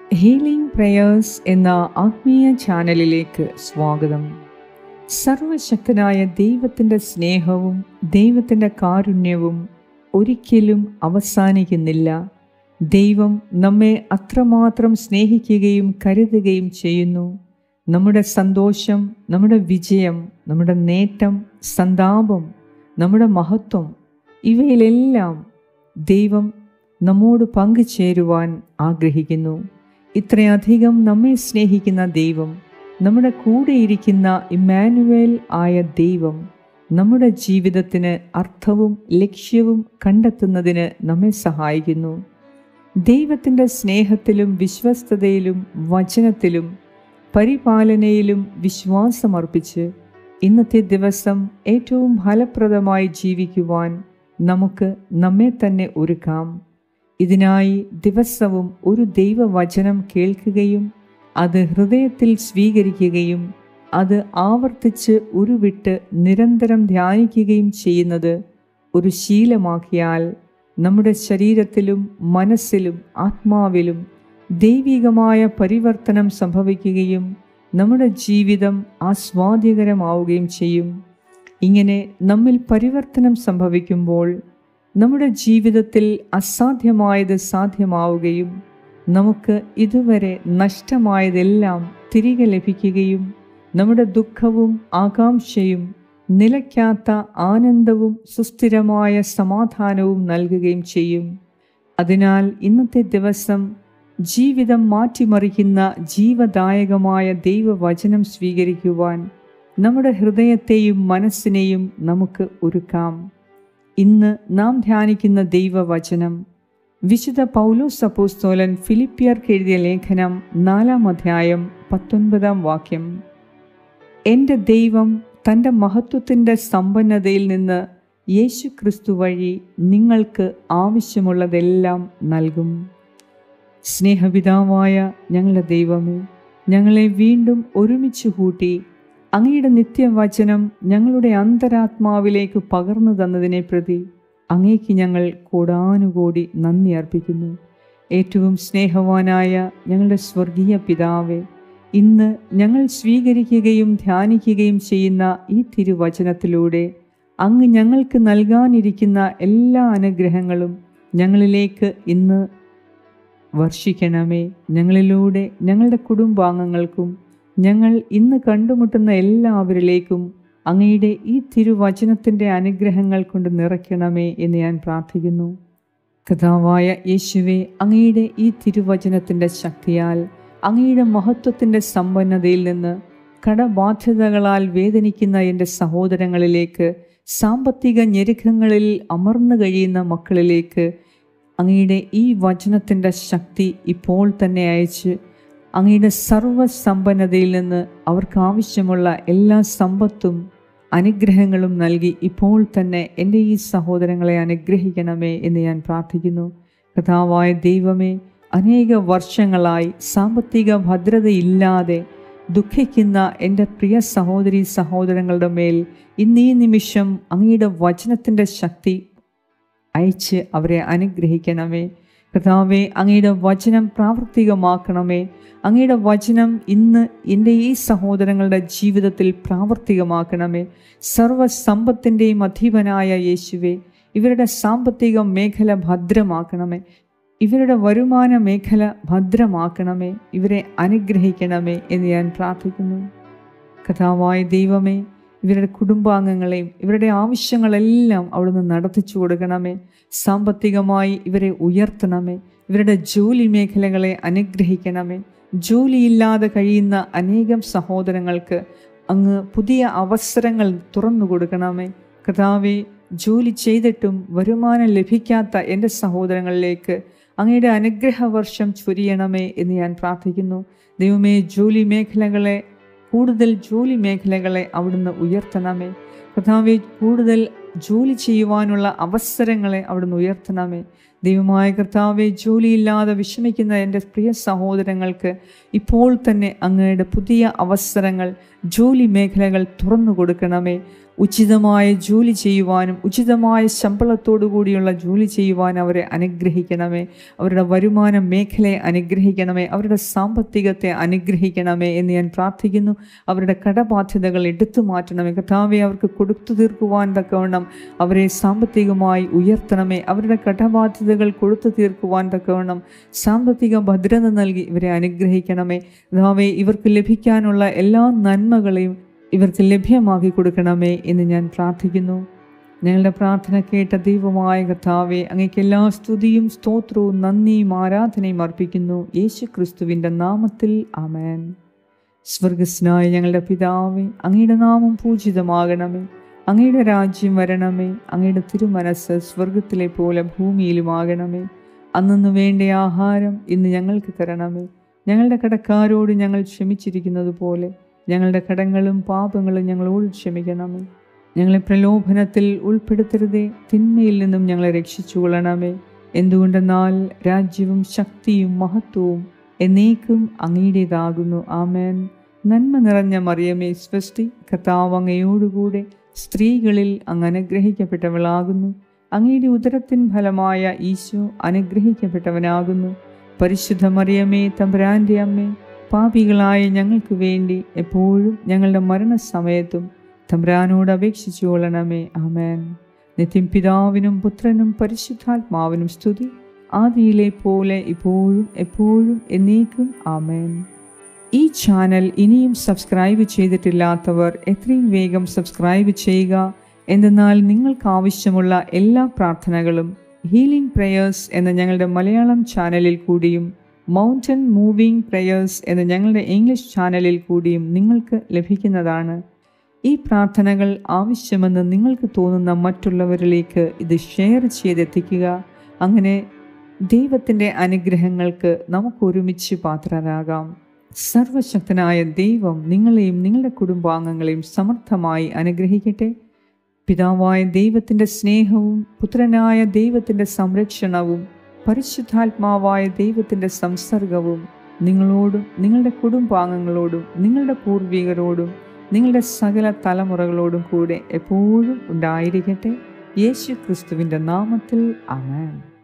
healing prayers എന്ന ആത്മീയ ചാനലിലേക്ക് സ്വാഗതം സർവശക്തനായ ദൈവത്തിൻ്റെ സ്നേഹവും ദൈവത്തിൻ്റെ കാരുണ്യവും ഒരിക്കലും അവസാനിക്കുന്നില്ല ദൈവം നമ്മെ അത്രമാത്രം സ്നേഹിക്കുകയും കരുതുകയും ചെയ്യുന്നു നമ്മുടെ സന്തോഷം നമ്മുടെ വിജയം നമ്മുടെ നേട്ടം സന്താപം നമ്മുടെ മഹത്വം ഇവയിലെല്ലാം ദൈവം നമ്മോട് പങ്കുചേരുവാൻ ആഗ്രഹിക്കുന്നു ഇത്രയധികം നമ്മെ സ്നേഹിക്കുന്ന ദൈവം നമ്മുടെ കൂടെയിരിക്കുന്ന ഇമ്മാനുവേൽ ആയ ദൈവം നമ്മുടെ ജീവിതത്തിന് അർത്ഥവും ലക്ഷ്യവും കണ്ടെത്തുന്നതിന് നമ്മെ സഹായിക്കുന്നു ദൈവത്തിൻ്റെ സ്നേഹത്തിലും വിശ്വസ്തതയിലും വചനത്തിലും പരിപാലനയിലും വിശ്വാസമർപ്പിച്ച് ഇന്നത്തെ ദിവസം ഏറ്റവും ഫലപ്രദമായി ജീവിക്കുവാൻ നമുക്ക് നമ്മെ തന്നെ ഒരുക്കാം ഇതിനായി ദിവസവും ഒരു ദൈവവചനം കേൾക്കുകയും അത് ഹൃദയത്തിൽ സ്വീകരിക്കുകയും അത് ആവർത്തിച്ച് ഉരുവിട്ട് നിരന്തരം ധ്യാനിക്കുകയും ചെയ്യുന്നത് ഒരു ശീലമാക്കിയാൽ നമ്മുടെ ശരീരത്തിലും മനസ്സിലും ആത്മാവിലും ദൈവികമായ പരിവർത്തനം സംഭവിക്കുകയും നമ്മുടെ ജീവിതം ആസ്വാദ്യകരമാവുകയും ചെയ്യും ഇങ്ങനെ നമ്മിൽ പരിവർത്തനം സംഭവിക്കുമ്പോൾ നമ്മുടെ ജീവിതത്തിൽ അസാധ്യമായത് സാധ്യമാവുകയും നമുക്ക് ഇതുവരെ നഷ്ടമായതെല്ലാം തിരികെ ലഭിക്കുകയും നമ്മുടെ ദുഃഖവും ആകാംക്ഷയും നിലയ്ക്കാത്ത ആനന്ദവും സുസ്ഥിരമായ സമാധാനവും നൽകുകയും ചെയ്യും അതിനാൽ ഇന്നത്തെ ദിവസം ജീവിതം മാറ്റിമറിക്കുന്ന ജീവദായകമായ ദൈവവചനം സ്വീകരിക്കുവാൻ നമ്മുടെ ഹൃദയത്തെയും മനസ്സിനെയും നമുക്ക് ഒരുക്കാം ഇന്ന് നാം ധ്യാനിക്കുന്ന ദൈവവചനം വിശുദ്ധ പൗലോസ് അപ്പോസ്തോലൻ ഫിലിപ്പിയർക്ക് എഴുതിയ ലേഖനം നാലാം അധ്യായം പത്തൊൻപതാം വാക്യം എൻ്റെ ദൈവം തൻ്റെ മഹത്വത്തിൻ്റെ സമ്പന്നതയിൽ നിന്ന് യേശു ക്രിസ്തു വഴി നിങ്ങൾക്ക് ആവശ്യമുള്ളതെല്ലാം നൽകും സ്നേഹപിതാവായ ഞങ്ങളുടെ ദൈവമേ ഞങ്ങളെ വീണ്ടും ഒരുമിച്ച് കൂട്ടി അങ്ങയുടെ നിത്യവചനം ഞങ്ങളുടെ അന്തരാത്മാവിലേക്ക് പകർന്നു തന്നതിനെ പ്രതി അങ്ങേക്ക് ഞങ്ങൾ കൂടാനുകൂടി നന്ദി അർപ്പിക്കുന്നു ഏറ്റവും സ്നേഹവാനായ ഞങ്ങളുടെ സ്വർഗീയ പിതാവേ ഇന്ന് ഞങ്ങൾ സ്വീകരിക്കുകയും ധ്യാനിക്കുകയും ചെയ്യുന്ന ഈ തിരുവചനത്തിലൂടെ അങ്ങ് ഞങ്ങൾക്ക് നൽകാനിരിക്കുന്ന എല്ലാ അനുഗ്രഹങ്ങളും ഞങ്ങളിലേക്ക് ഇന്ന് വർഷിക്കണമേ ഞങ്ങളിലൂടെ ഞങ്ങളുടെ കുടുംബാംഗങ്ങൾക്കും ഞങ്ങൾ ഇന്ന് കണ്ടുമുട്ടുന്ന എല്ലാവരിലേക്കും അങ്ങയുടെ ഈ തിരുവചനത്തിൻ്റെ അനുഗ്രഹങ്ങൾ കൊണ്ട് നിറയ്ക്കണമേ എന്ന് ഞാൻ പ്രാർത്ഥിക്കുന്നു കഥാവായ യേശുവെ അങ്ങയുടെ ഈ തിരുവചനത്തിൻ്റെ ശക്തിയാൽ അങ്ങയുടെ മഹത്വത്തിൻ്റെ സമ്പന്നതയിൽ നിന്ന് കടബാധ്യതകളാൽ വേദനിക്കുന്ന എൻ്റെ സഹോദരങ്ങളിലേക്ക് സാമ്പത്തിക ഞെരുക്കങ്ങളിൽ അമർന്നു കഴിയുന്ന മക്കളിലേക്ക് അങ്ങയുടെ ഈ വചനത്തിൻ്റെ ശക്തി ഇപ്പോൾ തന്നെ അയച്ച് അങ്ങയുടെ സർവസമ്പന്നതയിൽ നിന്ന് അവർക്ക് ആവശ്യമുള്ള എല്ലാ സമ്പത്തും അനുഗ്രഹങ്ങളും നൽകി ഇപ്പോൾ തന്നെ എൻ്റെ ഈ സഹോദരങ്ങളെ അനുഗ്രഹിക്കണമേ എന്ന് ഞാൻ പ്രാർത്ഥിക്കുന്നു കഥാവായ ദൈവമേ അനേക വർഷങ്ങളായി സാമ്പത്തിക ഭദ്രതയില്ലാതെ ദുഃഖിക്കുന്ന എൻ്റെ പ്രിയ സഹോദരി സഹോദരങ്ങളുടെ മേൽ ഇന്നീ നിമിഷം അങ്ങയുടെ വചനത്തിൻ്റെ ശക്തി അയച്ച് അവരെ അനുഗ്രഹിക്കണമേ കർത്താവെ അങ്ങയുടെ വചനം പ്രാവർത്തികമാക്കണമേ അങ്ങയുടെ വചനം ഇന്ന് എൻ്റെ ഈ സഹോദരങ്ങളുടെ ജീവിതത്തിൽ പ്രാവർത്തികമാക്കണമേ സർവസമ്പത്തിൻ്റെയും അധീപനായ യേശുവെ ഇവരുടെ സാമ്പത്തിക മേഖല ഭദ്രമാക്കണമേ ഇവരുടെ വരുമാന മേഖല ഭദ്രമാക്കണമേ ഇവരെ അനുഗ്രഹിക്കണമേ എന്ന് ഞാൻ പ്രാർത്ഥിക്കുന്നു കഥാവായ ദൈവമേ ഇവരുടെ കുടുംബാംഗങ്ങളെയും ഇവരുടെ ആവശ്യങ്ങളെല്ലാം അവിടുന്ന് നടത്തിച്ചു കൊടുക്കണമേ സാമ്പത്തികമായി ഇവരെ ഉയർത്തണമേ ഇവരുടെ ജോലി മേഖലകളെ അനുഗ്രഹിക്കണമേ ജോലിയില്ലാതെ കഴിയുന്ന അനേകം സഹോദരങ്ങൾക്ക് അങ്ങ് പുതിയ അവസരങ്ങൾ തുറന്നു കൊടുക്കണമേ കഥാവെ ജോലി ചെയ്തിട്ടും വരുമാനം ലഭിക്കാത്ത എൻ്റെ സഹോദരങ്ങളിലേക്ക് അങ്ങയുടെ അനുഗ്രഹവർഷം ചൊരിയണമേ എന്ന് ഞാൻ പ്രാർത്ഥിക്കുന്നു ദൈവമേ ജോലി മേഖലകളെ കൂടുതൽ ജോലി മേഖലകളെ അവിടുന്ന് ഉയർത്തണമേ കഥാവെ കൂടുതൽ ജോലി ചെയ്യുവാനുള്ള അവസരങ്ങളെ അവിടുന്ന് ഉയർത്തണമേ ദൈവമായ കർത്താവെ ജോലിയില്ലാതെ വിഷമിക്കുന്ന എൻ്റെ പ്രിയ സഹോദരങ്ങൾക്ക് ഇപ്പോൾ തന്നെ അങ്ങയുടെ പുതിയ അവസരങ്ങൾ ജോലി മേഖലകൾ തുറന്നു കൊടുക്കണമേ ഉചിതമായ ജോലി ചെയ്യുവാനും ഉചിതമായ ശമ്പളത്തോടു കൂടിയുള്ള ജോലി ചെയ്യുവാൻ അവരെ അനുഗ്രഹിക്കണമേ അവരുടെ വരുമാന മേഖലയെ അനുഗ്രഹിക്കണമേ അവരുടെ സാമ്പത്തികത്തെ അനുഗ്രഹിക്കണമേ എന്ന് ഞാൻ പ്രാർത്ഥിക്കുന്നു അവരുടെ കടബാധ്യതകൾ എടുത്തു മാറ്റണമേ കഥാവെ അവർക്ക് കൊടുത്തു തീർക്കുവാൻ തക്കവണ്ണം അവരെ സാമ്പത്തികമായി ഉയർത്തണമേ അവരുടെ കടബാധ്യതകൾ കൊടുത്തു തീർക്കുവാൻ തക്കവണ്ണം സാമ്പത്തിക ഭദ്രത നൽകി ഇവരെ അനുഗ്രഹിക്കണമേ കഥാവെ ഇവർക്ക് ലഭിക്കാനുള്ള എല്ലാ നന്മകളെയും ഇവർക്ക് ലഭ്യമാക്കി കൊടുക്കണമേ എന്ന് ഞാൻ പ്രാർത്ഥിക്കുന്നു ഞങ്ങളുടെ പ്രാർത്ഥന കേട്ട ദൈവമായ കർത്താവെ അങ്ങേക്ക് എല്ലാ സ്തുതിയും സ്തോത്രവും നന്ദിയും ആരാധനയും അർപ്പിക്കുന്നു യേശു ക്രിസ്തുവിൻ്റെ നാമത്തിൽ ആമേൻ സ്വർഗസ്നായ ഞങ്ങളുടെ പിതാവേ അങ്ങയുടെ നാമം പൂജിതമാകണമേ അങ്ങയുടെ രാജ്യം വരണമേ അങ്ങയുടെ തിരുമനസ് സ്വർഗത്തിലെ പോലെ ഭൂമിയിലുമാകണമേ അന്നു വേണ്ട ആഹാരം ഇന്ന് ഞങ്ങൾക്ക് തരണമേ ഞങ്ങളുടെ കടക്കാരോട് ഞങ്ങൾ ക്ഷമിച്ചിരിക്കുന്നത് പോലെ ഞങ്ങളുടെ കടങ്ങളും പാപങ്ങളും ഞങ്ങളോട് ക്ഷമിക്കണമേ ഞങ്ങളെ പ്രലോഭനത്തിൽ ഉൾപ്പെടുത്തരുതേ തിന്മയിൽ നിന്നും ഞങ്ങളെ രക്ഷിച്ചു കൊള്ളണമേ എന്തുകൊണ്ടെന്നാൽ രാജ്യവും ശക്തിയും മഹത്വവും എന്നേക്കും അങ്ങയുടേതാകുന്നു ആമേൻ നന്മ നിറഞ്ഞ മറിയമേ സ്വസ്തി കർത്താവ് അങ്ങയോടുകൂടെ സ്ത്രീകളിൽ അങ്ങ് അനുഗ്രഹിക്കപ്പെട്ടവളാകുന്നു അങ്ങയുടെ ഉദരത്തിൻ ഫലമായ ഈശോ അനുഗ്രഹിക്കപ്പെട്ടവനാകുന്നു പരിശുദ്ധ മറിയമേ തമ്പുരാൻ്റെ അമ്മേ പാപികളായ ഞങ്ങൾക്ക് വേണ്ടി എപ്പോഴും ഞങ്ങളുടെ മരണസമയത്തും തമ്പുരാനോട് അപേക്ഷിച്ചു കൊള്ളണമേ ആമേൻ നിത്യം പിതാവിനും പുത്രനും പരിശുദ്ധാത്മാവിനും സ്തുതി ആദിയിലെ പോലെ ഇപ്പോഴും എപ്പോഴും എന്നേക്കും ആമേൻ ഈ ചാനൽ ഇനിയും സബ്സ്ക്രൈബ് ചെയ്തിട്ടില്ലാത്തവർ എത്രയും വേഗം സബ്സ്ക്രൈബ് ചെയ്യുക എന്തെന്നാൽ നിങ്ങൾക്ക് ആവശ്യമുള്ള എല്ലാ പ്രാർത്ഥനകളും ഹീലിംഗ് പ്രേയേഴ്സ് എന്ന ഞങ്ങളുടെ മലയാളം ചാനലിൽ കൂടിയും മൗണ്ടൻ മൂവിംഗ് പ്രേയേഴ്സ് എന്ന ഞങ്ങളുടെ ഇംഗ്ലീഷ് ചാനലിൽ കൂടിയും നിങ്ങൾക്ക് ലഭിക്കുന്നതാണ് ഈ പ്രാർത്ഥനകൾ ആവശ്യമെന്ന് നിങ്ങൾക്ക് തോന്നുന്ന മറ്റുള്ളവരിലേക്ക് ഇത് ഷെയർ ചെയ്തെത്തിക്കുക അങ്ങനെ ദൈവത്തിൻ്റെ അനുഗ്രഹങ്ങൾക്ക് നമുക്ക് ഒരുമിച്ച് പാത്രരാകാം സർവശക്തനായ ദൈവം നിങ്ങളെയും നിങ്ങളുടെ കുടുംബാംഗങ്ങളെയും സമർത്ഥമായി അനുഗ്രഹിക്കട്ടെ പിതാവായ ദൈവത്തിൻ്റെ സ്നേഹവും പുത്രനായ ദൈവത്തിൻ്റെ സംരക്ഷണവും പരിശുദ്ധാത്മാവായ ദൈവത്തിൻ്റെ സംസർഗവും നിങ്ങളോടും നിങ്ങളുടെ കുടുംബാംഗങ്ങളോടും നിങ്ങളുടെ പൂർവികരോടും നിങ്ങളുടെ സകല തലമുറകളോടും കൂടെ എപ്പോഴും ഉണ്ടായിരിക്കട്ടെ യേശു ക്രിസ്തുവിൻ്റെ നാമത്തിൽ അമേൻ